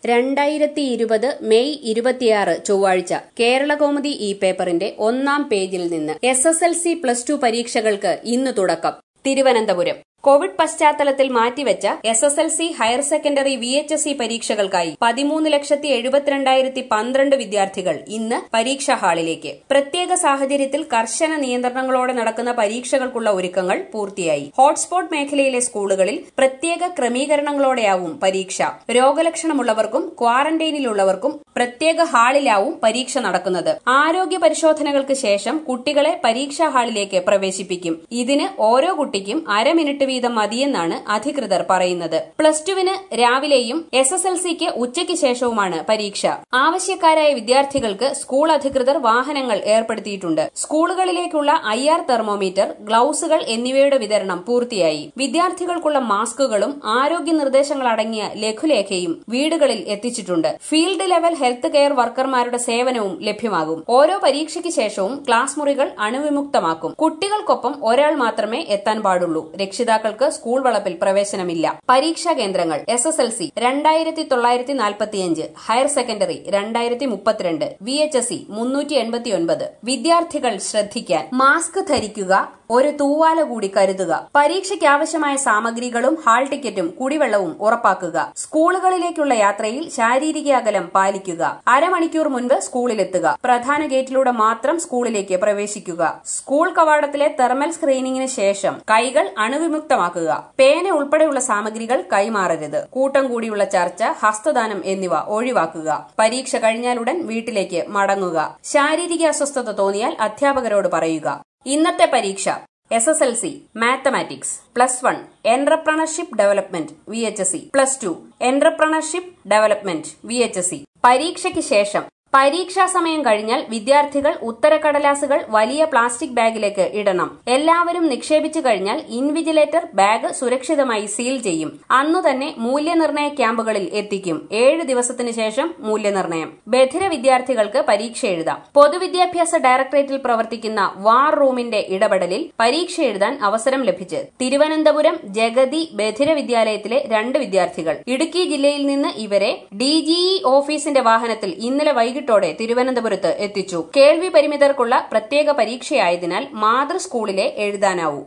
രണ്ടായിരത്തി ഇരുപത് മെയ് ഇരുപത്തിയാറ് ചൊവ്വാഴ്ച കേരളകൗമുദി ഇ പേപ്പറിന്റെ ഒന്നാം പേജിൽ നിന്ന് S S L C plus two പരീക്ഷകൾക്ക് ഇന്ന് തുടക്കം തിരുവനന്തപുരം കോവിഡ് പശ്ചാത്തലത്തിൽ മാറ്റിവെച്ച S S L C higher secondary V H S C പരീക്ഷകൾക്കായി പതിമൂന്ന് ലക്ഷത്തി എഴുപത്തിരണ്ടായിരത്തി പന്ത്രണ്ട് വിദ്യാർത്ഥികൾ ഇന്ന് പരീക്ഷാ ഹാളിലേക്ക് പ്രത്യേക സാഹചര്യത്തിൽ കർശന നിയന്ത്രണങ്ങളോടെ നടക്കുന്ന പരീക്ഷകൾക്കുള്ള ഒരുക്കങ്ങൾ പൂർത്തിയായി ഹോട്ട്സ്പോട്ട് മേഖലയിലെ സ്കൂളുകളിൽ പ്രത്യേക ക്രമീകരണങ്ങളോടെയാവും പരീക്ഷ രോഗലക്ഷണമുള്ളവർക്കും ക്വാറന്റൈനിലുള്ളവർക്കും പ്രത്യേക ഹാളിലാവും പരീക്ഷ നടക്കുന്നത് ആരോഗ്യ പരിശോധനകൾക്ക് ശേഷം കുട്ടികളെ പരീക്ഷാ ഹാളിലേക്ക് പ്രവേശിപ്പിക്കും ഇതിന് ഓരോ കുട്ടിക്കും അരമിനിറ്റ് വീതം മതിയെന്നാണ് അധികൃതർ പറയുന്നത് പ്ലസ് ടുവിന് രാവിലെയും എസ് എസ് എൽ സിക്ക് ഉച്ചയ്ക്ക് ശേഷവുമാണ് പരീക്ഷ ആവശ്യക്കാരായ വിദ്യാർത്ഥികൾക്ക് സ്കൂൾ അധികൃതർ വാഹനങ്ങൾ ഏർപ്പെടുത്തിയിട്ടുണ്ട് സ്കൂളുകളിലേക്കുള്ള ഐ ആർ തെർമോമീറ്റർ ഗ്ലൌസുകൾ എന്നിവയുടെ വിതരണം പൂർത്തിയായി വിദ്യാർത്ഥികൾക്കുള്ള മാസ്കുകളും ആരോഗ്യ നിർദ്ദേശങ്ങൾ അടങ്ങിയ ലഘുലേഖയും വീടുകളിൽ എത്തിച്ചിട്ടുണ്ട് ഫീൽഡ് ലെവൽ ഹെൽത്ത് കെയർ വർക്കർമാരുടെ സേവനവും ലഭ്യമാകും ഓരോ പരീക്ഷയ്ക്ക് ശേഷവും ക്ലാസ് മുറികൾ അണുവിമുക്തമാക്കും കുട്ടികൾക്കൊപ്പം ഒരാൾ മാത്രമേ എത്താൻ പാടുള്ളൂ രക്ഷിതാക്കൾക്ക് സ്കൂൾ വളപ്പിൽ പ്രവേശനമില്ല പരീക്ഷാ കേന്ദ്രങ്ങൾ എസ് എസ് എൽ സി രണ്ടായിരത്തി തൊള്ളായിരത്തി നാൽപ്പത്തിയഞ്ച് ഹയർ സെക്കൻഡറി രണ്ടായിരത്തി മുപ്പത്തിരണ്ട് വി എച്ച് എസ് സി മുന്നൂറ്റി എൺപത്തിയൊൻപത് വിദ്യാർത്ഥികൾ ശ്രദ്ധിക്കാൻ മാസ്ക് ധരിക്കുക ഒരു തൂവാല കൂടി കരുതുക പരീക്ഷയ്ക്ക് ആവശ്യമായ സാമഗ്രികളും ഹാൾ ടിക്കറ്റും കുടിവെള്ളവും ഉറപ്പാക്കുക സ്കൂളുകളിലേക്കുള്ള യാത്രയിൽ ശാരീരിക അകലം പാലിക്കുക അരമണിക്കൂർ മുൻപ് സ്കൂളിലെത്തുക പ്രധാന ഗേറ്റിലൂടെ മാത്രം സ്കൂളിലേക്ക് പ്രവേശിക്കുക സ്കൂൾ കവാടത്തിലെ തെർമൽ സ്ക്രീനിങ്ങിന് ശേഷം കൈകൾ അണുവിമുക്തമാക്കുക പേന ഉൾപ്പെടെയുള്ള സാമഗ്രികൾ കൈമാറരുത് കൂട്ടം കൂടിയുള്ള ചർച്ച ഹസ്തദാനം എന്നിവ ഒഴിവാക്കുക പരീക്ഷ കഴിഞ്ഞാലുടൻ വീട്ടിലേക്ക് മടങ്ങുക ശാരീരിക അസ്വസ്ഥത തോന്നിയാൽ അധ്യാപകരോട് പറയുക ഇന്നത്തെ പരീക്ഷ S S L C mathematics plus one entrepreneurship development V H S C plus two entrepreneurship development V H S C പരീക്ഷയ്ക്ക് ശേഷം പരീക്ഷാ സമയം കഴിഞ്ഞാൽ വിദ്യാർത്ഥികൾ ഉത്തരക്കടലാസുകൾ വലിയ പ്ലാസ്റ്റിക് ബാഗിലേക്ക് ഇടണം എല്ലാവരും നിക്ഷേപിച്ചു കഴിഞ്ഞാൽ ഇൻവിജിലേറ്റർ ബാഗ് സുരക്ഷിതമായി സീൽ ചെയ്യും അന്നു തന്നെ മൂല്യനിർണ്ണയ ക്യാമ്പുകളിൽ എത്തിക്കും ഏഴ് ദിവസത്തിന് ശേഷം മൂല്യനിർണ്ണയം ബധിര വിദ്യാർത്ഥികൾക്ക് പരീക്ഷ എഴുതാം പൊതുവിദ്യാഭ്യാസ ഡയറക്ടറേറ്റിൽ പ്രവർത്തിക്കുന്ന വാർ റൂമിന്റെ ഇടപെടലിൽ പരീക്ഷ എഴുതാൻ അവസരം ലഭിച്ച് തിരുവനന്തപുരം ജഗതി ബധിര വിദ്യാലയത്തിലെ രണ്ട് വിദ്യാർത്ഥികൾ ഇടുക്കി ജില്ലയിൽ നിന്ന് ഇവരെ ഡിജിഇ ഓഫീസിന്റെ വാഹനത്തിൽ ഇന്നലെ വൈകിട്ട് വൈകിട്ടോടെ തിരുവനന്തപുരത്ത് എത്തിച്ചു കേൾവി പരിമിതർക്കുള്ള പ്രത്യേക പരീക്ഷയായതിനാൽ മാതൃ സ്കൂളിലെ എഴുതാനാവൂ